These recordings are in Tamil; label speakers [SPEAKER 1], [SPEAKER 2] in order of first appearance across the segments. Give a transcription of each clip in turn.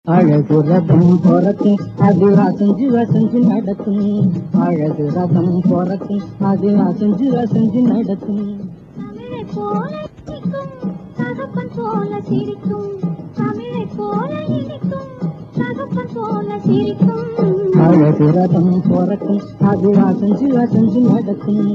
[SPEAKER 1] அழகு ரதம் பொறக்கும் அது அசைஞ்சு அசைஞ்சு நடக்கும் அழகு ரதம் பொறக்கும் அது அசைஞ்சு அசைஞ்சு நடக்கும்
[SPEAKER 2] தமிழை போல இனிக்கும் தகப்பன் போல சிரிக்கும் தமிழை போல இனிக்கும் தகப்பன் போல சிரிக்கும்
[SPEAKER 1] அழகு ரதம் பொறக்கும் அது அசைஞ்சு அசைஞ்சு நடக்கும்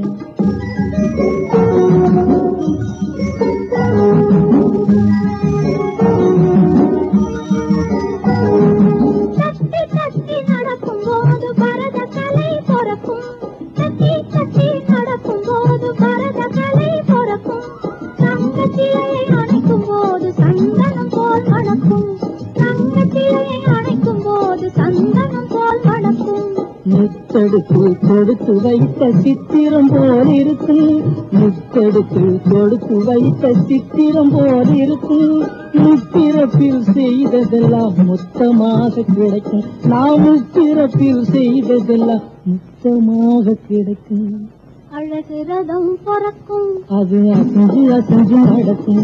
[SPEAKER 2] தட்டி தட்டி நடக்கும் போது பரத கலை பொறக்கும் தட்டி தட்டி நடக்கும் போது பரத கலை பொறக்கும் தங்கச்சிலையை அணைக்கும் போது சந்தனம் போல் மணக்கும் தங்கச்சிலையை அணைக்கும் போது சந்தனம் போல் மணக்கும்
[SPEAKER 1] முத்தெடுத்து கொடுத்து வைத்த சித்திரம் போல் இருக்கும் முத்தெடுத்து கொடுத்து வைத்த சித்திரம் போல் இருக்கும் முப்பிறப்பில் செய்ததெல்லாம் மொத்தமாக கிடைக்கும் நாம் முப்பிறப்பில் செய்ததெல்லாம் மொத்தமாக கிடைக்கும்
[SPEAKER 2] அழகு ரதம் பொறக்கும்
[SPEAKER 1] அது அசைஞ்சு அசைஞ்சு நடக்கும்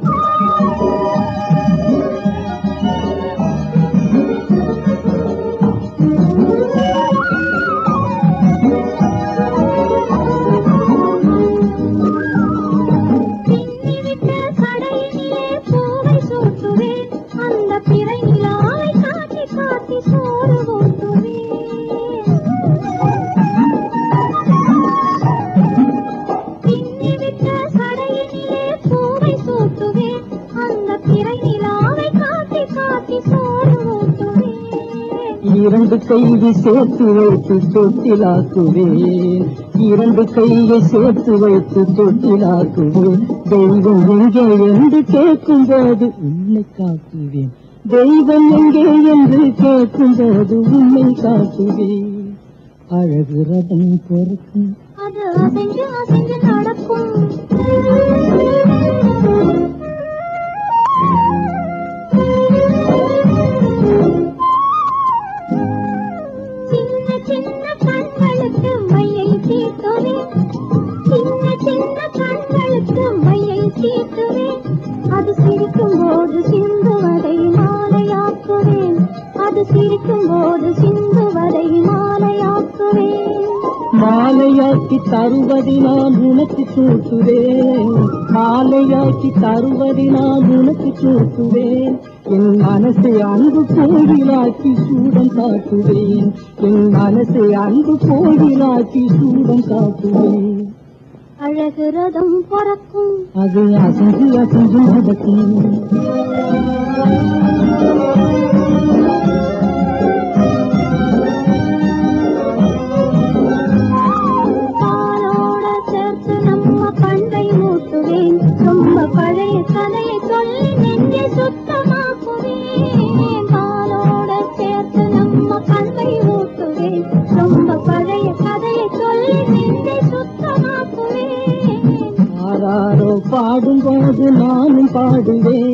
[SPEAKER 2] பின்னிவிட்ட கடையிலே பூவை சூட்டுவேன் அந்த பிறை நிலாவை காட்டி காட்டி சோறு ஊட்டுவேன் பின்னிவிட்ட கடையிலே பூவை சூட்டுவேன் அந்த பிறை நிலாவை காட்டி காட்டி சோறு ஊட்டுவேன்
[SPEAKER 1] இரண்டு கையை சேர்த்து வைத்து தொட்டிலாக்குவேன் இரண்டு கையை சேர்த்து வைத்து தொட்டிலாக்குவேன் தெய்வம் எங்கே என்று கேட்கும் போது உன்னை காட்டுவேன் தெய்வம் எங்கே என்று கேட்கும் போது உன்னை காட்டுவேன் அழகு ரதம் பொறுக்கும்
[SPEAKER 2] அது அசைஞ்சு அசைஞ்சு நடக்கும் சின்ன சின்ன கண்களுக்கு மையை தீட்டுவேன் சின்ன சின்ன கண்களுக்கு மையை தீட்டுவேன் அது சிரிக்கும் போது சிந்துவதை மாலையாக்குவேன் அது சிரிக்கும் போது சிந்துவதை மாலையாக்குவேன்
[SPEAKER 1] மாலையாக்கி தருவதை நான் உனக்கு சூட்டுவேன் மாலையாக்கி தருவதை நான் உனக்கு சூட்டுவேன் என் மனசை அன்பு கோயிலாக்கி சூடம் காட்டுவேன் என் மனசை அன்பு கோயிலாக்கி சூடம் காட்டுவேன்
[SPEAKER 2] அழகு ரதம் பொறக்கும்
[SPEAKER 1] அது அசைஞ்சு அசைஞ்சு நடக்கும்
[SPEAKER 2] பாலோட சேர்த்து நம்ம பண்டை ஊட்டுவேன் ரொம்ப பழைய கதையை சொல்லி நெஞ்சை சுத்தமாக்குவேன் பாலோட சேர்த்து நம்ம பண்டை ஊட்டுவேன் ரொம்ப பழைய கதையை சொல்லி நெஞ்சை சுத்தமாக்குவேன்
[SPEAKER 1] ஆராரோ பாடும்போது நானும் பாடுவேன்